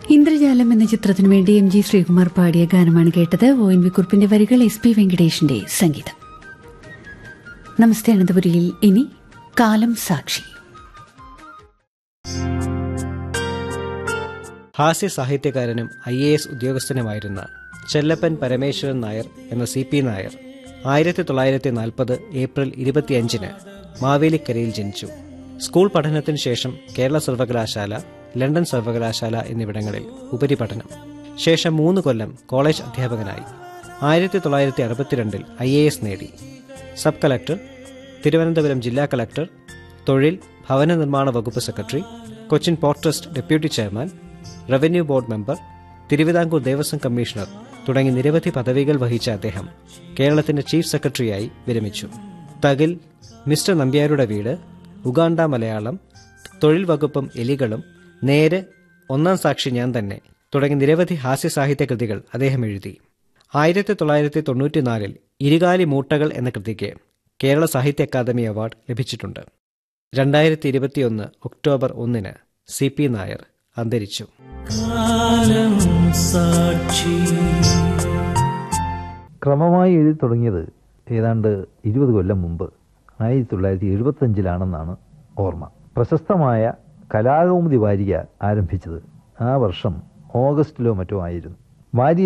ഇന്ദ്രജാലം എന്ന ചിത്രത്തിനു വേണ്ടി എം ജി ശ്രീകുമാർ പാടിയ ഗാനമാണ് കേട്ടത് ഒ എൻ വി കുറിപ്പിന്റെ വരികൾ എസ് പി വെങ്കടേഷിന്റെ സംഗീതം നമസ്തേ അനന്തപുരിയിൽ ഇനി കാലം സാക്ഷി ഹാസ്യ സാഹിത്യകാരനും ഐ എ എസ് ഉദ്യോഗസ്ഥനുമായിരുന്ന ചെല്ലപ്പൻ പരമേശ്വരൻ നായർ എന്ന സി പി നായർ ആയിരത്തി തൊള്ളായിരത്തി നാൽപ്പത് ഏപ്രിൽ ഇരുപത്തിയഞ്ചിന് മാവേലിക്കരയിൽ ജനിച്ചു സ്കൂൾ പഠനത്തിന് ശേഷം കേരള സർവകലാശാല ലണ്ടൻ സർവകലാശാല എന്നിവിടങ്ങളിൽ ഉപരിപഠനം ശേഷം മൂന്ന് കൊല്ലം കോളേജ് അധ്യാപകനായി ആയിരത്തി തൊള്ളായിരത്തി അറുപത്തിരണ്ടിൽ ഐ എ എസ് നേടി സബ് കളക്ടർ തിരുവനന്തപുരം ജില്ലാ കളക്ടർ തൊഴിൽ ഭവന നിർമ്മാണ വകുപ്പ് secretary Cochin port trust deputy chairman revenue board member Thiruvithamkoor Devaswom commissioner തുടങ്ങി നിരവധി പദവികൾ വഹിച്ച അദ്ദേഹം കേരളത്തിന്റെ ചീഫ് സെക്രട്ടറിയായി വിരമിച്ചു തകിൽ മിസ്റ്റർ നമ്പ്യാരുടെ വീട് ഉഗാണ്ട മലയാളം തൊഴിൽ വകുപ്പും എലികളും നേര് ഒന്നാം സാക്ഷി ഞാൻ തന്നെ തുടങ്ങി നിരവധി ഹാസ്യ സാഹിത്യ കൃതികൾ അദ്ദേഹം എഴുതി ആയിരത്തി തൊള്ളായിരത്തി തൊണ്ണൂറ്റിനാലിൽ ഇരുകാലി മൂട്ടകൾ എന്ന കൃതിക്ക് കേരള സാഹിത്യ അക്കാദമി അവാർഡ് ലഭിച്ചിട്ടുണ്ട് രണ്ടായിരത്തി ഇരുപത്തിയൊന്ന് ഒക്ടോബർ ഒന്നിന് സി പി നായർ അന്തരിച്ചു ക്രമമായി എഴുതി തുടങ്ങിയത് ഏതാണ്ട് ഇരുപത് കൊല്ലം മുമ്പ് ആയിരത്തി തൊള്ളായിരത്തി എഴുപത്തഞ്ചിലാണെന്നാണ് ഓർമ്മ പ്രശസ്തമായ കലാകൗമുദി വാരിക ആരംഭിച്ചത് ആ വർഷം ഓഗസ്റ്റിലോ മറ്റോ ആയിരുന്നു വാരിക